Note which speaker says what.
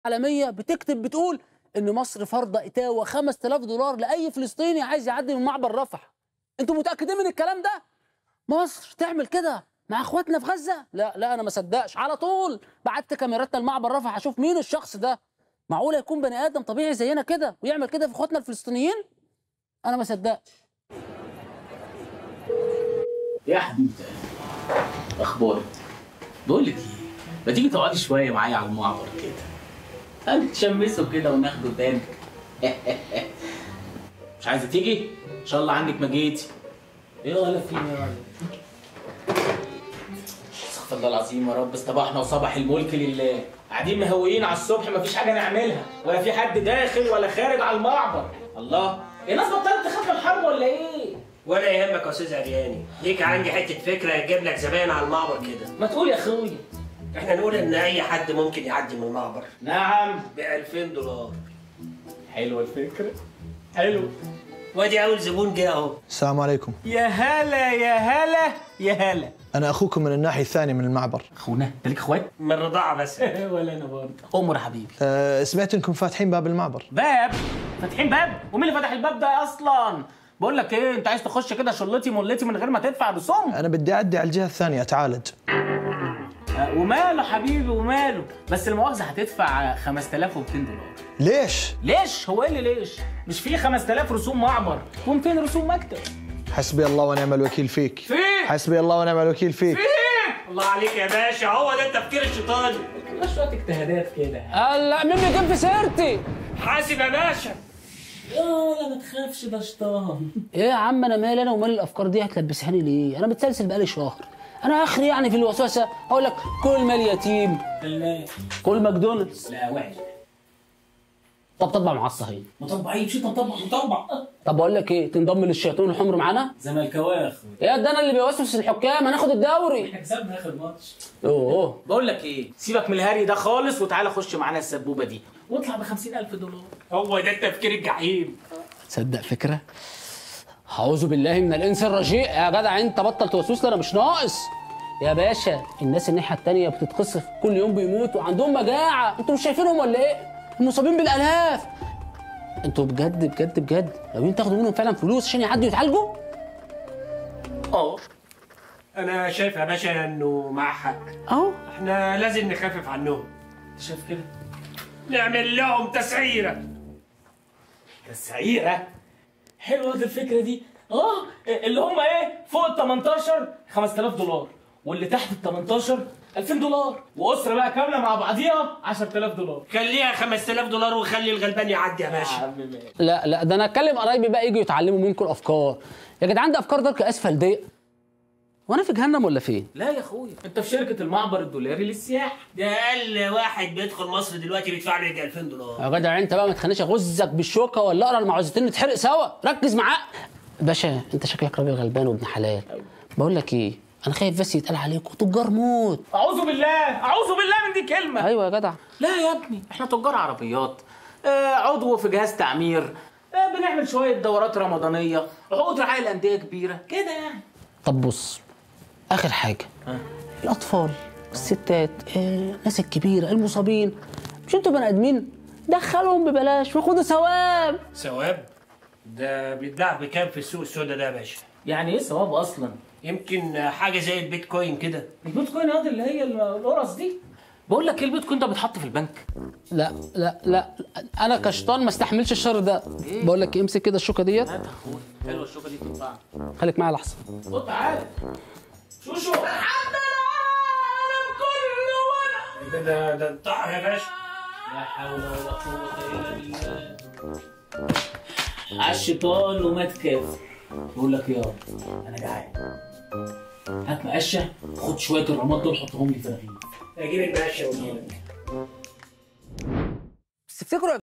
Speaker 1: عالميه بتكتب بتقول ان مصر فرض اتاوه 5000 دولار لاي فلسطيني عايز يعدي من معبر رفح انتوا متاكدين من الكلام ده مصر تعمل كده مع اخواتنا في غزه لا لا انا ما صدقش على طول بعت كاميراتنا المعبر رفح اشوف مين الشخص ده معقول يكون بني ادم طبيعي زينا كده ويعمل كده في اخواتنا الفلسطينيين انا ما صدقش
Speaker 2: يا حبيبتي اخبارك بقول لك ايه ما تيجي تقعدي شويه معايا على المعبر كده نتشمسوا كده وناخده تاني مش عايزه تيجي ان شاء الله عندك ما جيتي ايه ولا في إيه يا ولد استغفر الله العظيم يا رب صباحنا وصباح الملك لله قاعدين مهويين على الصبح مفيش حاجه نعملها ولا في حد داخل ولا خارج على المعبر الله الناس بطلت تخاف من الحرب ولا ايه
Speaker 3: ولا يهمك يا استاذ عرياني ليك عندي حته فكره تجيب لك زباين على المعبر كده
Speaker 2: ما تقول يا اخويا
Speaker 3: احنا نقول ان اي حد ممكن يعدي من المعبر
Speaker 2: نعم
Speaker 3: ب 2000 دولار
Speaker 2: حلوه الفكره حلو
Speaker 3: وادي اول زبون جه اهو
Speaker 4: السلام عليكم
Speaker 2: يا هلا يا هلا يا هلا
Speaker 4: أنا أخوكم من الناحية الثانية من المعبر
Speaker 2: اخونا انت ليك اخوات
Speaker 3: من الرضاعه بس
Speaker 2: ولا انا برضه امر يا حبيبي
Speaker 4: أه سمعت إنكم فاتحين باب المعبر
Speaker 2: باب فاتحين باب ومين اللي فتح الباب ده اصلا بقول لك ايه انت عايز تخش كده شلتي ملتي من غير ما تدفع رسوم
Speaker 4: أنا بدي أعدي على الجهة الثانية أتعالج
Speaker 2: آه، وماله حبيبي وماله بس المؤاخذه هتدفع 5200 دولار
Speaker 4: ليش؟
Speaker 2: ليش هو ايه اللي ليش مش في 5000 رسوم معبر و200 رسوم مكتب
Speaker 4: حسبي الله ونعم الوكيل فيك
Speaker 3: فين؟
Speaker 4: حسبي الله ونعم الوكيل فيك
Speaker 3: الله عليك يا باشا هو ده التفكير الشيطاني
Speaker 2: بس شويه اجتهادات كده
Speaker 1: لا مين بيجيب في سيرتي
Speaker 3: حاسب يا باشا
Speaker 2: لا ما تخافش ده شيطان
Speaker 1: ايه يا عم انا مالي انا ومال الافكار دي هتلبسهاني ليه انا بتسلسل بقالي شهر انا اخري يعني في الوسوسه اقول لك كل مال يتيم
Speaker 2: لا
Speaker 1: كل ماكدونالدز
Speaker 2: لا وحش
Speaker 1: طب طبع مع الصهيل
Speaker 2: مطبع ايه مش مطبع مطبع
Speaker 1: طب بقول لك ايه تنضم للشياطين الحمر معانا
Speaker 2: زملكاويه يا اخويا
Speaker 1: يا ده انا اللي بيوسوس الحكام هناخد الدوري
Speaker 2: احنا كسبنا اخر ماتش
Speaker 1: اوه
Speaker 2: بقول لك ايه سيبك من الهري ده خالص وتعالى خش معانا السبوبه دي واطلع ب 50000 دولار
Speaker 3: هو ده التفكير الجحيم
Speaker 1: تصدق فكره اعوذ بالله من الانس الرجيء يا جدع انت بطل توسوس لي انا مش ناقص يا باشا الناس الناحيه التانيه بتتقصف كل يوم بيموتوا عندهم مجاعه انتوا مش شايفينهم ولا ايه المصابين بالالاف انتوا بجد بجد بجد لو تاخدوا منهم فعلا فلوس عشان يعدوا يتعالجوا
Speaker 3: اه انا شايف يا باشا انه معاه حق
Speaker 1: اهو
Speaker 3: احنا لازم نخفف عنهم
Speaker 2: انت شايف كده
Speaker 3: نعمل لهم تسعيره
Speaker 2: تسعيره حلوه دي الفكره دي اه اللي هم ايه فوق ال 18 5000 دولار واللي تحت ال 18 2000 دولار واسره بقى كامله مع بعضيها 10000 دولار
Speaker 3: خليها 5000 دولار وخلي الغلبان يعدي يا باشا
Speaker 1: لا لا ده انا اتكلم قرايبي بقى يجوا يتعلموا منكم الافكار يا جدعان ده افكار دارك اسفل ضيق وانا في جهنم ولا فين
Speaker 2: لا يا اخويا انت في شركه المعبر الدولاري للسياحه
Speaker 3: ده اقل واحد بيدخل مصر دلوقتي بيدفع له يجي 2000 دولار
Speaker 1: يا جدع انت بقى ما تخلينيش اغزك بالشوكه ولا اقرا المعوذتين نتحرق سوا ركز معاه باشا انت شكلك راجل غلبان وابن حلال بقول لك ايه انا خايف بس يتقال عليكم تجار موت
Speaker 2: اعوذ بالله اعوذ بالله من دي كلمه
Speaker 1: ايوه يا جدع
Speaker 2: لا يا ابني احنا تجار عربيات آه عضو في جهاز تعمير آه بنعمل شويه دورات رمضانيه عقود رعايه الانديه كبيره كده يعني
Speaker 1: طب بص اخر حاجه الاطفال الستات آه، الناس الكبيره المصابين مش انتوا بني ادمين دخلهم ببلاش وخدوا ثواب
Speaker 3: ثواب ده بيتباع بكام في السوق السوداء ده يا باشا
Speaker 2: يعني ايه ثواب اصلا
Speaker 3: يمكن حاجه زي البيتكوين كده
Speaker 2: البيتكوين هذه اللي هي القرص دي بقول لك ايه البيتكوين ده بيتحط في البنك
Speaker 1: لا لا لا انا كشطان ما استحملش الشر ده بقول لك امسك كده الشوكه ديت
Speaker 2: هات يا اخويا حلوه الشوكه دي تنفع
Speaker 1: خليك معايا لحظه
Speaker 2: خد تعالى شوشو حتى العالم كله وانا
Speaker 3: ده ده ده الطعم يا باشا
Speaker 2: لا حول ولا قوه الا بالله على الشيطان ومات كافر بقول لك يا انا جعان هات مقشه خد شويه الرماد دول حطهم لي في رغيف
Speaker 3: اجيب الباشا واجيبك
Speaker 1: بس تفتكروا يا